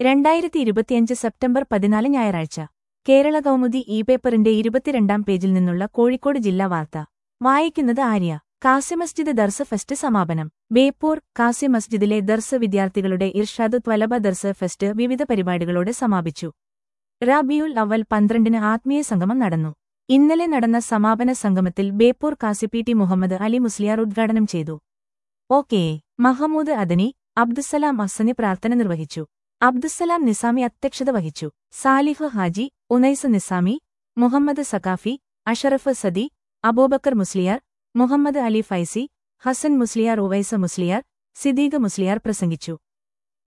രണ്ടായിരത്തി ഇരുപത്തിയഞ്ച് സെപ്റ്റംബർ പതിനാല് ഞായറാഴ്ച കേരള കൗമുദി ഇ പേപ്പറിന്റെ ഇരുപത്തിരണ്ടാം പേജിൽ നിന്നുള്ള കോഴിക്കോട് ജില്ലാ വാർത്ത വായിക്കുന്നത് ആര്യ കാസി മസ്ജിദ് ദർസ് ഫെസ്റ്റ് സമാപനം ബേപ്പൂർ കാസി മസ്ജിദിലെ ദർസ് വിദ്യാർത്ഥികളുടെ ഇർഷാദ് ത്വലബ ദർസ് ഫെസ്റ്റ് വിവിധ പരിപാടികളോടെ സമാപിച്ചു റാബിയുൽ അവൽ പന്ത്രണ്ടിന് ആത്മീയ സംഗമം നടന്നു ഇന്നലെ നടന്ന സമാപന സംഗമത്തിൽ ബേപ്പൂർ കാസി പി ടി മുഹമ്മദ് അലി മുസ്ലിയാർ ഉദ്ഘാടനം ചെയ്തു ഒ കെ മഹമൂദ് അദനി അബ്ദുസലാം അസനി പ്രാർത്ഥന നിർവഹിച്ചു അബ്ദുസലാം നിസാമി അധ്യക്ഷത വഹിച്ചു സാലിഹ് ഹാജി ഉനൈസ് നിസാമി മുഹമ്മദ് സക്കാഫി അഷറഫ് സദി അബൂബക്കർ മുസ്ലിയാർ മുഹമ്മദ് അലി ഫൈസി ഹസൻ മുസ്ലിയാർ ഉവൈസ മുസ്ലിയാർ സിദ്ദീഖ് മുസ്ലിയാർ പ്രസംഗിച്ചു